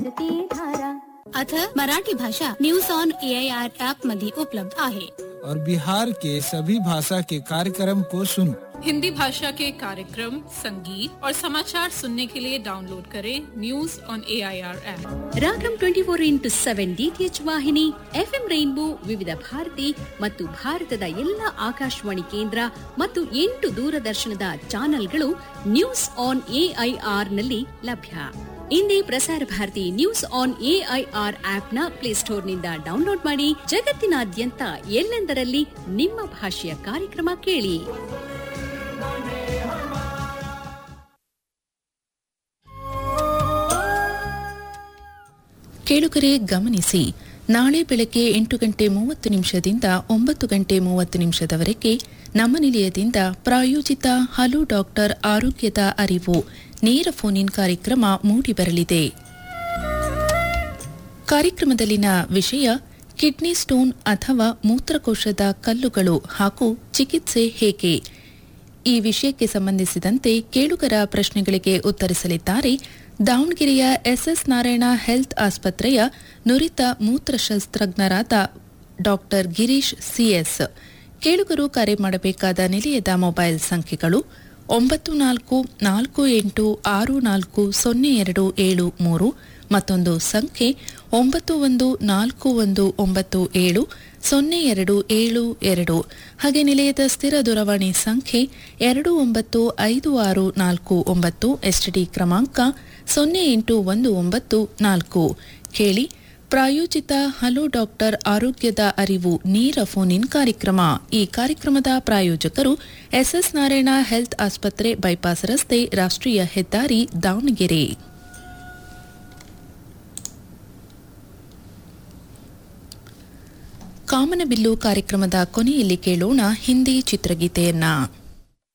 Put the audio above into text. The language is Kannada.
धारा अथ मराठी भाषा news on A I R app मध्ये उपलब्ध आहे और बिहार के सभी भाषा के कार्यक्रम को सुनो हिंदी भाषा के कार्यक्रम संगीत और समाचार सुनने के लिए डाउनलोड करें news on A I R app Ragam twenty four into seven DTH ವಾಹಿನಿ ಎಫ್ಎಂ ರೈನ್ಬೋ ವಿವಿಧ ಭಾರತಿ ಮತ್ತು ಭಾರತದ ಎಲ್ಲ ಆಕಾಶವಾಣಿ ಕೇಂದ್ರ ಮತ್ತು ಎಂಟು ದೂರದರ್ಶನದ ಚಾನೆಲ್ಗಳು ನ್ಯೂಸ್ ಆನ್ ಎಐಆರ್ ನಲ್ಲಿ ಲಭ್ಯ ಇಂದೇ Prasar Bharati news on AIR ಆಪ್ನ ಪ್ಲೇಸ್ಟೋರ್ನಿಂದ ಡೌನ್ಲೋಡ್ ಮಾಡಿ ಜಗತ್ತಿನಾದ್ಯಂತ ಎಲ್ಲೆಂದರಲ್ಲಿ ನಿಮ್ಮ ಭಾಷೆಯ ಕಾರ್ಯಕ್ರಮ ಕೇಳಿ ಕೇಳುಗರೆ ಗಮನಿಸಿ ನಾಳೆ ಬೆಳಗ್ಗೆ ಎಂಟು ಗಂಟೆ ಮೂವತ್ತು ನಿಮಿಷದಿಂದ ಒಂಬತ್ತು ಗಂಟೆ ಮೂವತ್ತು ನಿಮಿಷದವರೆಗೆ ನಮ್ಮ ನಿಲಯದಿಂದ ಪ್ರಾಯೋಜಿತ ಹಲೋ ಡಾಕ್ಟರ್ ಆರೋಗ್ಯದ ಅರಿವು ನೇರ ಫೋನ್ ಇನ್ ಕಾರ್ಯಕ್ರಮ ಮೂಡಿಬರಲಿದೆ ಕಾರ್ಯಕ್ರಮದಲ್ಲಿನ ವಿಷಯ ಕಿಡ್ನಿ ಸ್ಟೋನ್ ಅಥವಾ ಮೂತ್ರಕೋಶದ ಕಲ್ಲುಗಳು ಹಾಗೂ ಚಿಕಿತ್ಸೆ ಹೇಗೆ ಈ ವಿಷಯಕ್ಕೆ ಸಂಬಂಧಿಸಿದಂತೆ ಕೇಳುಗರ ಪ್ರಶ್ನೆಗಳಿಗೆ ಉತ್ತರಿಸಲಿದ್ದಾರೆ ದಾವಣಗೆರೆಯ ಎಸ್ಎಸ್ ನಾರಾಯಣ ಹೆಲ್ತ್ ಆಸ್ಪತ್ರೆಯ ನುರಿತ ಮೂತ್ರಶಸ್ತ್ರಜ್ಞರಾದ ಡಾಕ್ಟರ್ ಗಿರೀಶ್ ಸಿಎಸ್ ಕೇಳುಗರು ಕರೆ ಮಾಡಬೇಕಾದ ನಿಲಯದ ಮೊಬೈಲ್ ಸಂಖ್ಯೆಗಳು ಒಂಬತ್ತು ನಾಲ್ಕು ನಾಲ್ಕು ಎಂಟು ಆರು ನಾಲ್ಕು ಸೊನ್ನೆ ಎರಡು ಏಳು ಮೂರು ಮತ್ತೊಂದು ಸಂಖ್ಯೆ ಒಂಬತ್ತು ಒಂದು ನಾಲ್ಕು ಒಂದು ಒಂಬತ್ತು ಏಳು ಸೊನ್ನೆ ಎರಡು ಏಳು ಎರಡು ಹಾಗೆ ನಿಲಯದ ಸ್ಥಿರ ದೂರವಾಣಿ ಸಂಖ್ಯೆ ಎರಡು ಒಂಬತ್ತು ಐದು ಆರು ನಾಲ್ಕು ಒಂಬತ್ತು ಎಸ್ಟಿಡಿ ಕ್ರಮಾಂಕ ಸೊನ್ನೆ ಎಂಟು ಒಂದು ಒಂಬತ್ತು ನಾಲ್ಕು ಕೇಳಿ ಪ್ರಾಯೋಜಿತ ಹಲೋ ಡಾಕ್ಟರ್ ಆರೋಗ್ಯದ ಅರಿವು ನೇರ ಫೋನ್ ಇನ್ ಕಾರ್ಯಕ್ರಮ ಈ ಕಾರ್ಯಕ್ರಮದ ಪ್ರಾಯೋಜಕರು ಎಸ್ಎಸ್ ನಾರಾಯಣ ಹೆಲ್ತ್ ಆಸ್ಪತ್ರೆ ಬೈಪಾಸ್ ರಸ್ತೆ ರಾಷ್ಟ್ರೀಯ ಹೆದ್ದಾರಿ ದಾವಣಗೆರೆ ಕಾಮನಬಿಲ್ಲು ಕಾರ್ಯಕ್ರಮದ ಕೊನೆಯಲ್ಲಿ ಕೇಳೋಣ ಹಿಂದಿ ಚಿತ್ರಗೀತೆಯನ್ನ